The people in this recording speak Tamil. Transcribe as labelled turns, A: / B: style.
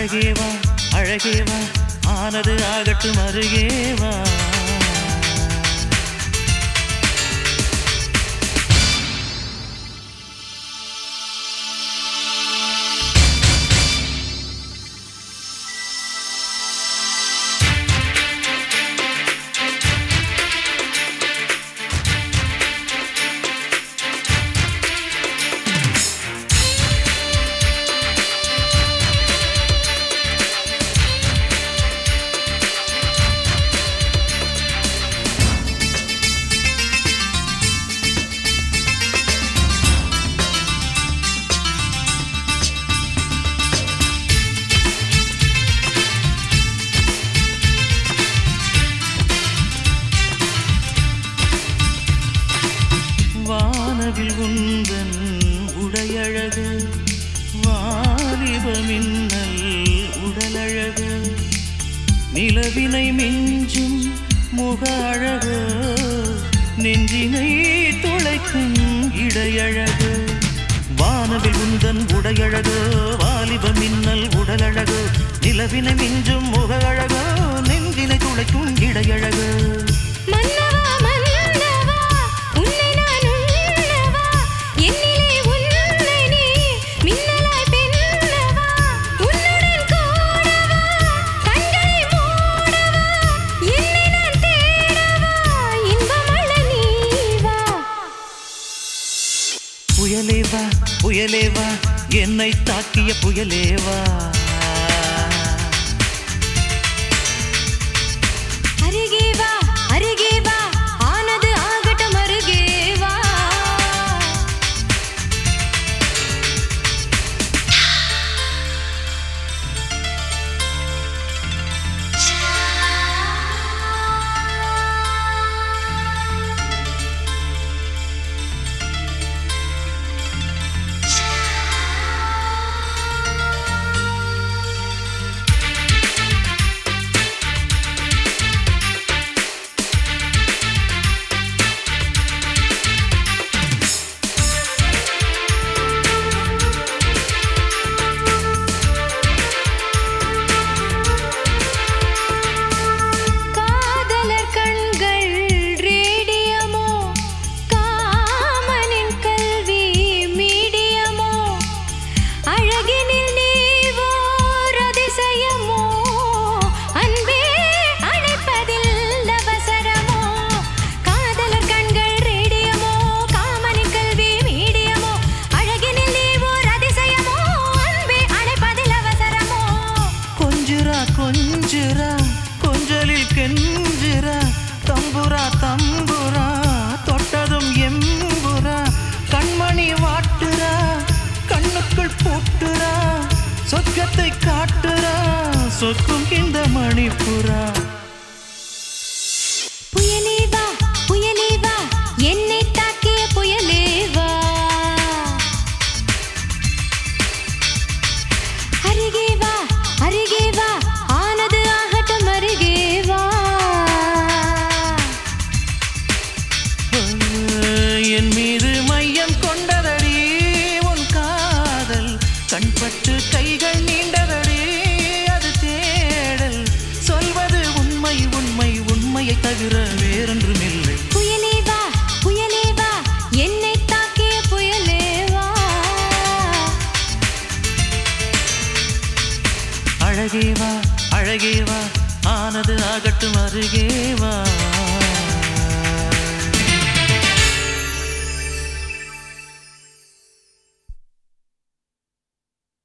A: அழகேவா அழகேவா ஆனது ஆகட்டும் அருகேவா வானவில் உந்தன் உடையழகு வாலிப மின்னல் உடலழகு நிலவினை மிஞ்சும் முக அழகு நெஞ்சினை துளைக்கும் இடையழகு வானவில் உந்தன் உடையழகு வாலிப மின்னல் உடலழகு நிலவினை மிஞ்சும் முக அழகு நெஞ்சினை துளைக்கும் இடையழகு
B: மன்னவா மன்னவா உன்னை நான் உண்ணவா என்னிலே உன்னை நீ மின்னலாய் பெண்ணவா உன்னுடன் கூடவா கண்களை மூடவா என்னை நான் தேடவா இன்பமழ நீவா
A: புயலேவா புயலேவா என்னை தாக்கிய புயலேவா
B: அருகே வா அருகே வா ஆனது ஆகட்டும் அருகே வா காதலர் கண்கள் ரேடியமோ காமனின் கல்வி மீடியமோ அழகினில் நீவோர் அதிசயமோ அன்பே அழைப்பதில் அவசரமோ காதலர் கண்கள் ரேடியமோ காமனின் கல்வி மீடியமோ அழகினில் நீவோர் அதிசயமோ அன்பே அழைப்பதில் அவசரமோ
A: கொஞ்சுரா கொஞ்சுரா கொஞ்சலில் கெஞ்சுரா தம்புரா தம்புரா தொட்டதும் எம்புரா கண்மணி வாட்டுரா கண்ணுக்குள் பூட்டுரா சொர்க்கத்தை காட்டுரா சொக்கும் இந்த மணிப்புரா
B: புயலே வா புயலே வா என்னை தாக்கிய புயலே வா அருகே வா அருகே வா ஆனது ஆகட்டும் அருகே வா
A: என் மீது மையம் கொண்டதடி உன் காதல் கண்பட்டு கைகள் நீண்டதடி அது தேடல் சொல்வது உண்மை உண்மை உண்மையை தவிர வேறொன்றுமில்லை
B: புயலே வா புயலே வா என்னை தாக்கிய புயலே வா
A: அழகேவா அழகேவா ஆனது ஆகட்டும் அருகேவா